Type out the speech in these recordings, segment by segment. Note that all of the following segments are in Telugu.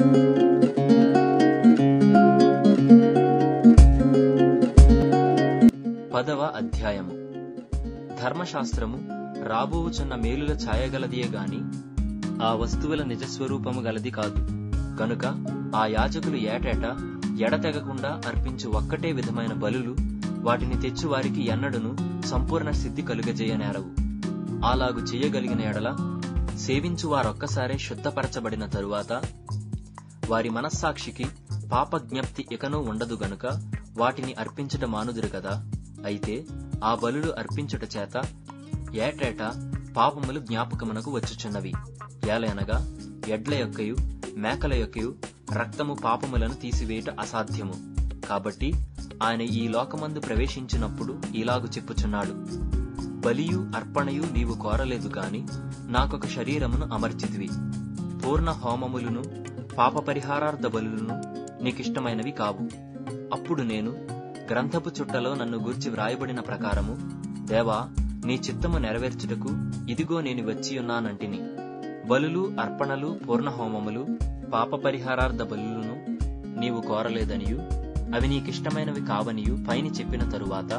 పదవ అధ్యాయము ధర్మశాస్త్రము రాబోవుచున్న మేలుల ఛాయగలదియే గాని ఆ వస్తువుల నిజస్వరూపము గలది కాదు కనుక ఆ యాజకులు ఏటేటా ఎడతెగకుండా అర్పించు ఒక్కటే విధమైన బలులు వాటిని తెచ్చు వారికి ఎన్నడును సంపూర్ణ సిద్ధి కలుగజేయనేరవు అలాగు చేయగలిగిన ఎడల సేవించు వారొక్కసారే శుద్ధపరచబడిన తరువాత వారి మనస్సాక్షికి పాప జ్ఞప్తి ఇకనూ ఉండదు గనుక వాటిని అర్పించుట మానుదురు కదా అయితే ఆ బలులు అర్పించుట చేత ఏటేటా పాపములు జ్ఞాపకమునకు వచ్చుచున్నవి ఏలయనగా ఎడ్ల యొక్కయు మేకల యొక్కయు రక్తము పాపములను తీసివేయుట అసాధ్యము కాబట్టి ఆయన ఈ లోకమందు ప్రవేశించినప్పుడు ఇలాగు చెప్పుచున్నాడు బలియు అర్పణయు నీవు కోరలేదు గాని నాకొక శరీరమును అమర్చితివి పూర్ణ హోమములను పాప పరిహారార్థ బలులను నీకిష్టమైనవి కావు అప్పుడు నేను గ్రంథపు చుట్టలో నన్ను గూర్చి వ్రాయబడిన ప్రకారము దేవా నీ చిత్తము నెరవేర్చుటకు ఇదిగో నేను వచ్చియున్నానంటిని బలులు అర్పణలు పూర్ణ హోమములు పాప పరిహారార్థ బలులను నీవు కోరలేదనియు అవి నీకిష్టమైనవి కావనియు పైని చెప్పిన తరువాత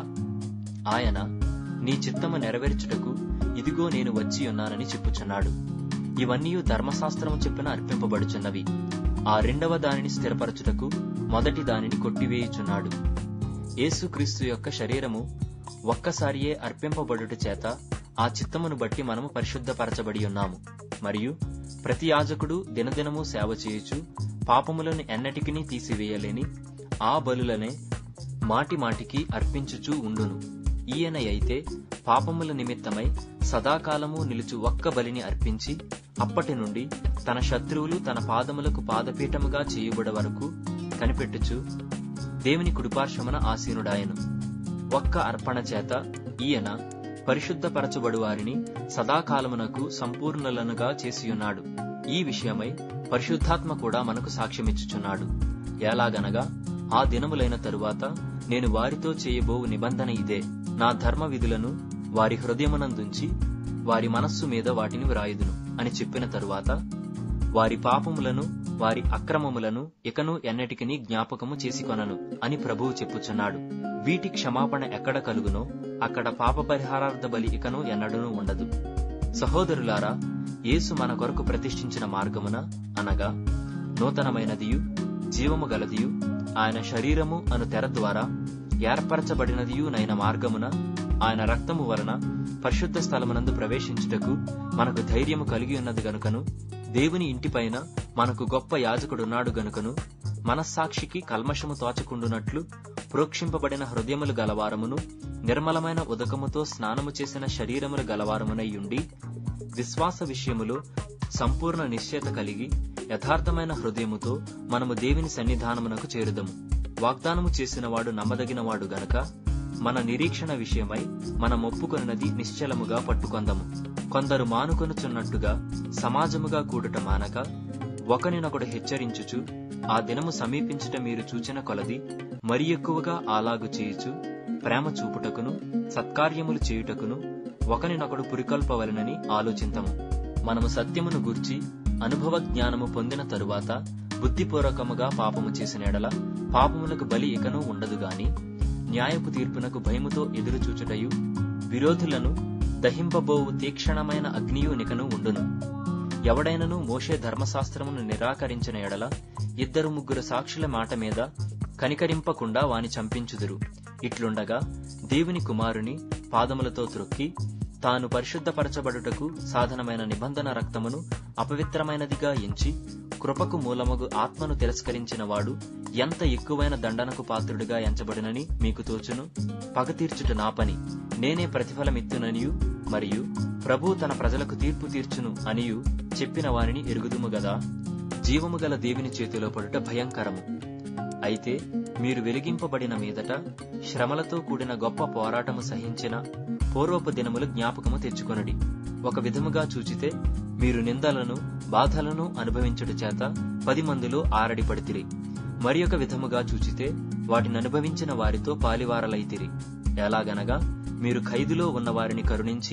ఆయన నీ చిత్తము నెరవేర్చుటకు ఇదిగో నేను వచ్చి ఉన్నానని చెప్పుచున్నాడు ఇవన్నీ ధర్మశాస్త్రము చెప్పిన అర్పింపబడుచున్నవి ఆ రెండవ దానిని స్థిరపరచుటకు మొదటి దానిని కొట్టివేయుచున్నాడు యేసుక్రీస్తు యొక్క శరీరము ఒక్కసారియే అర్పింపబడుట చేత ఆ చిత్తమును బట్టి మనము పరిశుద్ధపరచబడి ఉన్నాము మరియు ప్రతి యాజకుడు దినదినము సేవ చేయుచు పాపములను ఎన్నటికినీ తీసివేయలేని ఆ బలులనే మాటి మాటికి అర్పించుచూ ఉండును ఈయన అయితే పాపముల నిమిత్తమై సదాకాలము నిలుచు ఒక్క బలిని అర్పించి అప్పటి నుండి తన శత్రువులు తన పాదములకు పాదపీఠముగా చేయుబడ వరకు కనిపెట్టుచు దేవుని కుడిపార్శ్వమున ఆసీనుడాయను ఒక్క అర్పణ చేత ఈయన పరిశుద్ధపరచబడు వారిని సదాకాలమునకు సంపూర్ణులనుగా చేసియున్నాడు ఈ విషయమై పరిశుద్ధాత్మ కూడా మనకు సాక్ష్యమిచ్చుచున్నాడు ఎలాగనగా ఆ దినములైన తరువాత నేను వారితో చేయబోవు నిబంధన ఇదే నా ధర్మ విధులను వారి హృదయమునందుంచి వారి మనస్సు మీద వాటిని వ్రాయుదును అని చెప్పిన తరువాత వారి పాపములను వారి అక్రమములను ఇకను ఎన్నటికిని జ్ఞాపకము చేసుకొనను అని ప్రభువు చెప్పుచున్నాడు వీటి క్షమాపణ ఎక్కడ కలుగునో అక్కడ పాప పరిహారార్థ బలి ఇకను ఎన్నడూనూ ఉండదు సహోదరులారా యేసు మన కొరకు ప్రతిష్ఠించిన మార్గమున అనగా నూతనమైనదియు జీవము గలదియు ఆయన శరీరము అను తెర ద్వారా ఏర్పరచబడినదియు నైన మార్గమున ఆయన రక్తము వలన పరిశుద్ధ స్థలమునందు ప్రవేశించుటకు మనకు ధైర్యము కలిగి ఉన్నది గనుకను దేవుని ఇంటిపైన మనకు గొప్ప యాజకుడున్నాడు గనుకను మనస్సాక్షికి కల్మషము తోచకుండునట్లు ప్రోక్షింపబడిన హృదయములు గలవారమును నిర్మలమైన ఉదకముతో స్నానము చేసిన శరీరములు గలవారమునయ్యుండి విశ్వాస విషయములో సంపూర్ణ నిశ్చయత కలిగి యథార్థమైన హృదయముతో మనము దేవుని సన్నిధానమునకు చేరుదము వాగ్దానము చేసినవాడు నమ్మదగినవాడు గనక మన నిరీక్షణ విషయమై మనం ఒప్పుకొనినది నిశ్చలముగా పట్టుకొందము కొందరు మానుకొనుచున్నట్టుగా సమాజముగా కూడుట మానక ఒకనినొకడు హెచ్చరించుచు ఆ దినము సమీపించుట మీరు చూచిన కొలది మరి ఎక్కువగా అలాగు చేయుచు ప్రేమ చూపుటకును సత్కార్యములు చేయుటకును ఒకనినొకడు పురికొల్పవలనని ఆలోచింతము మనము సత్యమును గూర్చి అనుభవ జ్ఞానము పొందిన తరువాత బుద్ధిపూర్వకముగా పాపము చేసిన ఎడల పాపములకు బలి ఇకను ఉండదు గాని న్యాయపు తీర్పునకు భయముతో ఎదురుచూచుటయు విరోధులను దహింపబోవు తీక్షణమైన అగ్నియు నికను ఉండును ఎవడైనను మోషే ధర్మశాస్త్రమును నిరాకరించిన ఎడల ఇద్దరు ముగ్గురు సాక్షుల మాట మీద కనికరింపకుండా వాని చంపించుదురు ఇట్లుండగా దేవుని కుమారుని పాదములతో త్రొక్కి తాను పరిశుద్ధపరచబడుటకు సాధనమైన నిబంధన రక్తమును అపవిత్రమైనదిగా ఎంచి కృపకు మూలమగు ఆత్మను తిరస్కరించిన వాడు ఎంత ఎక్కువైన దండనకు పాత్రుడిగా ఎంచబడినని మీకు తోచును పగ తీర్చుట నా పని నేనే ప్రతిఫలమిత్తుననియు మరియు ప్రభు తన ప్రజలకు తీర్పు తీర్చును అనియు చెప్పిన వారిని ఎరుగుదుము గదా జీవము గల దేవుని చేతిలో పడుట భయంకరము అయితే మీరు వెలిగింపబడిన మీదట శ్రమలతో కూడిన గొప్ప పోరాటము సహించిన పూర్వపు దినములు జ్ఞాపకము తెచ్చుకొనడి ఒక విధముగా చూచితే మీరు నిందలను బాధలను అనుభవించుట చేత పది మందిలో ఆరడి పడితిరి మరి ఒక విధముగా చూచితే వాటిని అనుభవించిన వారితో పాలివారలైతిరి ఎలాగనగా మీరు ఖైదులో ఉన్న వారిని కరుణించి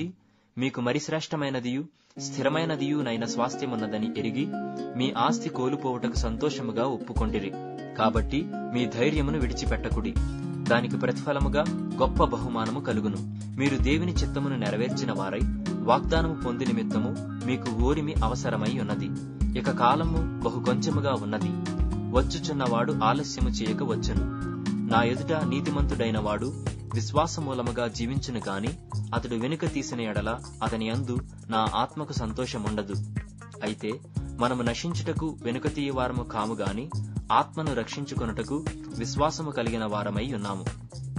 మీకు మరి శ్రేష్టమైనదియు స్థిరమైనదియునైన స్వాస్థ్యమున్నదని ఎరిగి మీ ఆస్తి కోల్పోవుటకు సంతోషముగా ఒప్పుకొండిరి కాబట్టి మీ ధైర్యమును విడిచిపెట్టకుడి దానికి ప్రతిఫలముగా గొప్ప బహుమానము కలుగును మీరు దేవుని చిత్తమును నెరవేర్చిన వారై వాగ్దానము పొంది నిమిత్తము మీకు ఓరిమి అవసరమై ఉన్నది ఇక కాలము బహు కొంచెముగా ఉన్నది వచ్చుచున్నవాడు ఆలస్యము చేయక వచ్చును నా ఎదుట నీతిమంతుడైన వాడు విశ్వాసమూలముగా జీవించును గాని అతడు వెనుక తీసిన ఎడల అతని అందు నా ఆత్మకు సంతోషముండదు అయితే మనము నశించుటకు వెనుక తీయవారము కాము గాని ఆత్మను రక్షించుకొనుటకు విశ్వాసము కలిగిన వారమై ఉన్నాము